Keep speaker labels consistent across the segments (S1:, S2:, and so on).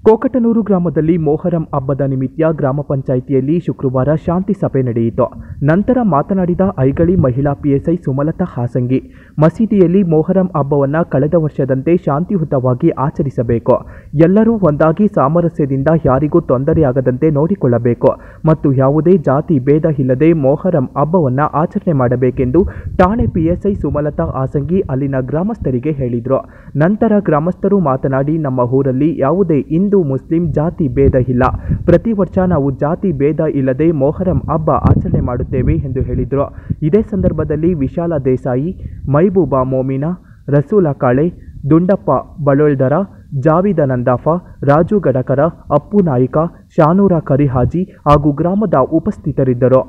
S1: ಕೋಕಟನೂರು ಗ್ರಾಮದಲ್ಲಿ ಮೊಹರಂ ಹಬ್ಬದ ನಿಮಿತ್ತ ಗ್ರಾಮ ಪಂಚಾಯಿತಿಯಲ್ಲಿ ಶುಕ್ರವಾರ ಶಾಂತಿ ಸಭೆ ನಡೆಯಿತು ನಂತರ ಮಾತನಾಡಿದ ಐಗಳಿ ಮಹಿಳಾ ಪಿಎಸ್ಐ ಸುಮಲತಾ ಹಾಸಂಗಿ ಮಸೀದಿಯಲ್ಲಿ ಮೊಹರಂ ಹಬ್ಬವನ್ನು ಕಳೆದ ವರ್ಷದಂತೆ ಶಾಂತಿಯುತವಾಗಿ ಆಚರಿಸಬೇಕು ಎಲ್ಲರೂ ಒಂದಾಗಿ ಸಾಮರಸ್ಯದಿಂದ ಯಾರಿಗೂ ತೊಂದರೆಯಾಗದಂತೆ ನೋಡಿಕೊಳ್ಳಬೇಕು ಮತ್ತು ಯಾವುದೇ ಜಾತಿ ಭೇದ ಇಲ್ಲದೆ ಮೊಹರಂ ಹಬ್ಬವನ್ನು ಆಚರಣೆ ಮಾಡಬೇಕೆಂದು ಠಾಣೆ ಪಿಎಸ್ಐ ಸುಮಲತಾ ಹಾಸಂಗಿ ಅಲ್ಲಿನ ಗ್ರಾಮಸ್ಥರಿಗೆ ಹೇಳಿದರು ನಂತರ ಗ್ರಾಮಸ್ಥರು ಮಾತನಾಡಿ ನಮ್ಮ ಊರಲ್ಲಿ ಯಾವುದೇ ಹಿಂದೂ ಮುಸ್ಲಿಂ ಜಾತಿ ಭೇದ ಇಲ್ಲ ಪ್ರತಿ ವರ್ಷ ನಾವು ಜಾತಿ ಭೇದ ಇಲ್ಲದೆ ಮೊಹರಂ ಹಬ್ಬ ಆಚರಣೆ ಮಾಡುತ್ತೇವೆ ಎಂದು ಹೇಳಿದರು ಇದೇ ಸಂದರ್ಭದಲ್ಲಿ ವಿಶಾಲ ದೇಸಾಯಿ ಮೈಬೂಬಾ ಮೋಮಿನಾ ರಸೂಲ ಕಾಳೆ ದುಂಡಪ್ಪ ಬಳೋಳ್ದರ ಜಾವಿದ ನಂದಾಫ ರಾಜು ಗಡಕರ ಅಪ್ಪು ನಾಯಿಕ ಶಾನೂರ ಕರಿಹಾಜಿ ಹಾಗೂ ಗ್ರಾಮದ ಉಪಸ್ಥಿತರಿದ್ದರು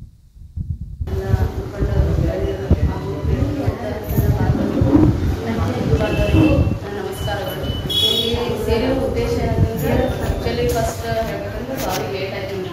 S2: ನಮಸ್ಕಾರಗಳು ಇಲ್ಲಿ ಸೇರಿರೋ ಉದ್ದೇಶ ಏನಂತಂದ್ರೆ ಆ್ಯಕ್ಚುಲಿ ಫಸ್ಟ್ ಹೇಳ್ಬೇಕಂದ್ರೆ ಸಾರಿ ಲೇಟ್ ಆಯ್ತು ನಿಮ್ಗೆ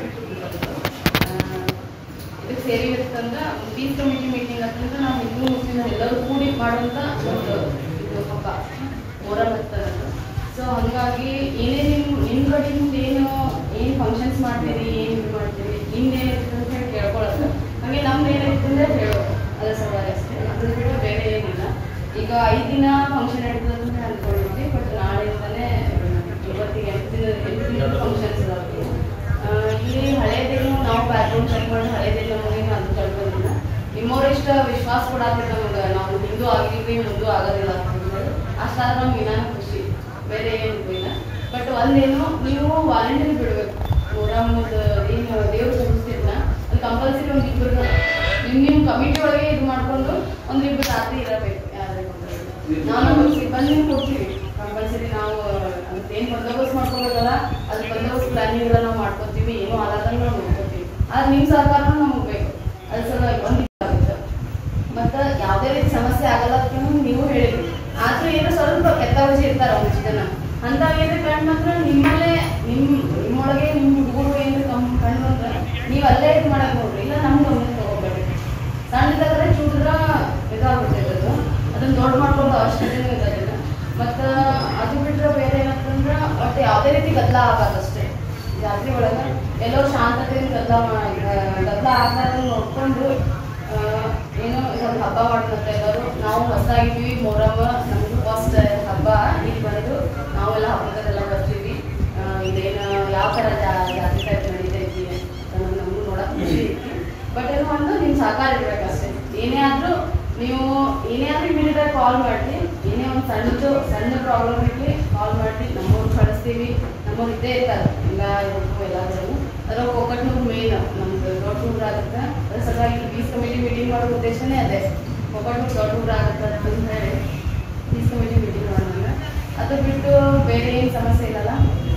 S2: ಇದಕ್ಕೆ ಸೇರಿರ್ತಂದ್ರೆ ಪೀಸ್ ಕಮಿಟಿ ಮೀಟಿಂಗ್ ಅಂತಂದ್ರೆ ನಾವು ಹಿಂದೂ ಮುಸ್ಲಿಂ ಎಲ್ಲರೂ ಕೂಡಿ ಮಾಡುವಂಥ ಒಂದು ಇದು ಹಬ್ಬ ಮೊರಲ್ ಹತ್ತದ ಸೊ ಹಂಗಾಗಿ ಏನೇ ನಿಮ್ಮ ನಿಮ್ಮ ಕಡೆಯಿಂದ ಏನು ಏನು ಫಂಕ್ಷನ್ಸ್ ಮಾಡ್ತೀರಿ ಏನು ಇದು ಮಾಡ್ತೀರಿ ನಿಮ್ದೇನಿರ್ತದೆ ಅಂತ ಹೇಳಿ ಕೇಳ್ಕೊಳ್ಳೋದು ಹಾಗೆ ನಮ್ದು ಏನಿರ್ತದೆ ಅಂದ್ರೆ ಹೇಳೋದು ಅದ್ರ ಸಲುವಾಗಿ ಅಷ್ಟೇ ಅದ್ರ ಬಿಟ್ಟು ಬೇರೆ ಏನಿಲ್ಲ ಈಗ ಐದು ದಿನ ಫಂಕ್ಷನ್ ನಡೀತದೆ ಅಂತ ಅಂದ್ಕೊಂಡಿದ್ವಿ ಬಟ್ ನಾಳೆಯಿಂದಲೇ ಇವತ್ತಿಗೆ ಎಂಟು ದಿನ ಎಂಟು ದಿನದ ಫಂಕ್ಷನ್ಸ್ ಇದಾವೆ ಆ, ಇಲ್ಲಿ ಹಳೇದೇನು ನಾವು ಬ್ಯಾಕ್ಗ್ರೌಂಡ್ ಚೆಕ್ ಮಾಡಿ ಹಳೇದೇನು ನಮಗೇನು ಅದು ಕಳ್ಕೊಂಡಿಲ್ಲ ನಿಮ್ಮವರೆಷ್ಟು ವಿಶ್ವಾಸ ಕೊಡಾತಿಲ್ಲ ನಮ್ಗೆ ನಾವು ಹಿಂದೂ ಆಗಿದ್ವಿ ಮುಂದೂ ಆಗೋದಿಲ್ಲ ಅಂತಂದ್ರೆ ಅಷ್ಟಾದ್ರೆ ನಮ್ಗೆ ಇನ್ನೂ ಖುಷಿ ಬೇರೆ ಏನು ಇಲ್ಲ ಬಟ್ ಒಂದೇನು ನೀವು ವಾಲಂಟಿಯರ್ ಬಿಡಬೇಕು ಮೊಹರಮ್ಮದ ಏನು ದೇವ್ರು ಕೂರಿಸ್ತಿದ್ನ ಅದು ಕಂಪಲ್ಸರಿ ಒಂದು ಇಬ್ಬರು ನಿಮ್ಮ ನಿಮ್ಮ ಕಮಿಟಿ ಒಳಗೆ ಇದು ಮಾಡ್ಕೊಂಡು ಒಂದು ಇಬ್ಬರು ರಾತ್ರಿ ಇರಬೇಕು ಯಾರಾದ್ರೂ ಒಬ್ರು. ನಾವು ನಮ್ಮ ಸಿಬ್ಬಂದಿ ಕೊಡ್ತೀವಿ ಕಂಪಲ್ಸರಿ ನಾವು ಏನು ಬಂದೋಬಸ್ತ್ ಮಾಡ್ಕೋಬೇಕಲ್ಲ ಅದ್ರ ಬಂದೋಬಸ್ತ್ ಪ್ಲಾನಿಂಗ್ ಎಲ್ಲ ನಾವು ಮಾಡ್ಕೊತೀವಿ ಏನೂ ಆಲಾದಂಗೆ ನಾವು ನೋಡ್ಕೊತೀವಿ ಆದ್ರೆ ನಿಮ್ಮ ಸಹಕಾರ ನಮಗೆ ಬೇಕು ಅದ್ರ ಸಲುವಾಗಿ ಒಂದು ಇದಾಗುತ್ತೆ ಮತ್ತು ಯಾವುದೇ ರೀತಿ ಸಮಸ್ಯೆ ಆಗಲ್ಲ ಅಂತ ನೀವು ಹೇಳಿದ್ರಿ ಆದ್ರೂ ಏನೋ ಸ್ವಲ್ಪ ಕೆತ್ತವಜಿ ಇರ್ತಾರೆ ಒಂದಿಷ್ಟು ಜನ ಅಂತಾಗೇನು ಕಂಡು ಮಾತ್ರ ನಿಮ್ಮಲ್ಲೇ ನಿಮ್ಮ ನಿಮ್ಮೊಳಗೆ ನಿಮ್ಮ ಹುಡುಗರು ಏನು ಕಮ್ ಕಂಡು ಬಂದ್ರೆ ನೀವು ಅಲ್ಲೇ ಇದು ಮಾಡಕ್ ನೋಡ್ರಿ ಇಲ್ಲ ನಮ್ಗೆ ಗಮನ ತಗೋಬೇಡಿ ಸಣ್ಣದಾದ್ರೆ ಚೂಡ್ರ ಇದಾಗುತ್ತೆ ಅದು ಅದನ್ನ ದೊಡ್ಡ ಮಾಡ್ಕೊಳ್ಳೋ ಅವಶ್ಯಕತೆನೂ ಇರೋದಿಲ್ಲ ಮತ್ತು ಅದು ಬಿಟ್ಟರೆ ಬೇರೆ ಏನಂತಂದ್ರೆ ಒಟ್ಟು ಯಾವುದೇ ರೀತಿ ಗದ್ದಲ ಆಗತ್ತಷ್ಟೇ ಜಾತ್ರೆ ಒಳಗೆ ಎಲ್ಲೋ ಶಾಂತತೆಯಿಂದ ಗದ್ದಲ ಮಾ- ಗದ್ದಲ ಆಗದಂಗೆ ನೋಡ್ಕೊಂಡು ಆ, ಏನೋ ಇದೊಂದು ಹಬ್ಬ ಮಾಡ್ಕೊತ ಎಲ್ಲರೂ ನಾವು ಹೊಸದಾಗಿದ್ವಿ ಮೊರಮ್ಮ ನಮಗೂ ಫಸ್ಟ್ ಹಬ್ಬ ಇಲ್ಲಿ ಬಂದು ನಾವೆಲ್ಲ ಹಬ್ಬದಲ್ಲೆಲ್ಲ ಬರ್ತೀವಿ ಆ, ಇದೇನು ಯಾವ ಥರ ಜಾ- ಜಾತಿ ಟೈಪ್ ನಡೀತೈತಿ ನಮ್ಗೆ ನಮಗೂ ನೋಡಕ್ಕೆ ಖುಷಿ ಐತಿ ಬಟ್ ಏನು ಒಂದು ನಿಮ್ಮ ಸಹಕಾರ ಇರ್ಬೇಕಷ್ಟೇ ಏನೇ ಆದರೂ ನೀವು ಏನೇ ಆದ್ರೂ ಇಮಿಡಿಯೇಟಾಗಿ ಕಾಲ್ ಮಾಡಿ ಏನೇ ಒಂದು ಸಣ್ಣದು ಸಣ್ಣ ಪ್ರಾಬ್ಲಮ್ ಇರಲಿ ಕಾಲ್ ಮಾಡಿ ನಮ್ಮವ್ರು ಕಳಿಸ್ತೀವಿ ನಮ್ಮವ್ರು ಇದ್ದೇ ಇರ್ತಾರೆ ಎಲ್ಲ ಇವತ್ತು ಎಲ್ಲಾದ್ರೂ ಅದ್ರ ಒಕ್ಕಟ್ನೂರು ಮೇನ್ ನಮ್ದು ದೊಡ್ಡ ಊರು ಆಗುತ್ತೆ ಅದ್ರ ಸಲುವಾಗಿ ಪೀಸ್ ಕಮಿಟಿ ಮೀಟಿಂಗ್ ಮಾಡೋ ಉದ್ದೇಶನೇ ಅದೇ ಒಕ್ಕಟ್ನೂರು ದೊಡ್ಡ ಊರು ಆಗುತ್ತೆ ಅಂತ ಹೇಳಿ ಪೀಸ್ ಕಮಿಟಿ ಮೀಟಿಂಗ್ ಮಾಡೋಣ ಅದು ಬಿಟ್ಟು ಬೇರೆ ಏನು ಸಮಸ್ಯೆ ಇಲ್ಲಲ್ಲ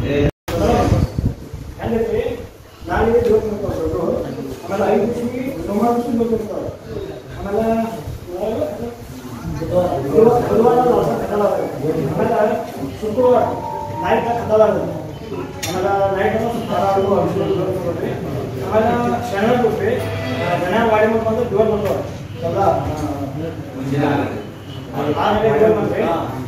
S3: ಹೆಂಗೈತಿ ನಾಳೆಗೆ ದಿವಸ ಬರ್ತಾರೆ ಆಮೇಲೆ ಐದು ದಿವಸಿಗೆ ಸೋಮವಾರ ದಿವಸ ಬರ್ತಿರ್ತಾರೆ ಆಮೇಲೆ ಬುಧವಾರ ಬುಧವಾರ ಲಸ ಕನ್ನಡ ಆಮೇಲೆ ಶುಕ್ರವಾರ ನೈಟ್ ಕನ್ನಡ ಆಮೇಲೆ ನೈಟ್ ಸುತ್ತಾರು ಅಭಿಷೇಕ ಬರ್ತಾರೆ ಆಮೇಲೆ ಶನಿವಾರ ಕೊಟ್ರಿ ಶನಿವಾರ ವಾಡಿ ಬಂದು ದೇವ್ರು ಬರ್ತಾರೆ ಎಲ್ಲ ಆಮೇಲೆ ದೇವ್ರು ಬಂದ್ರಿ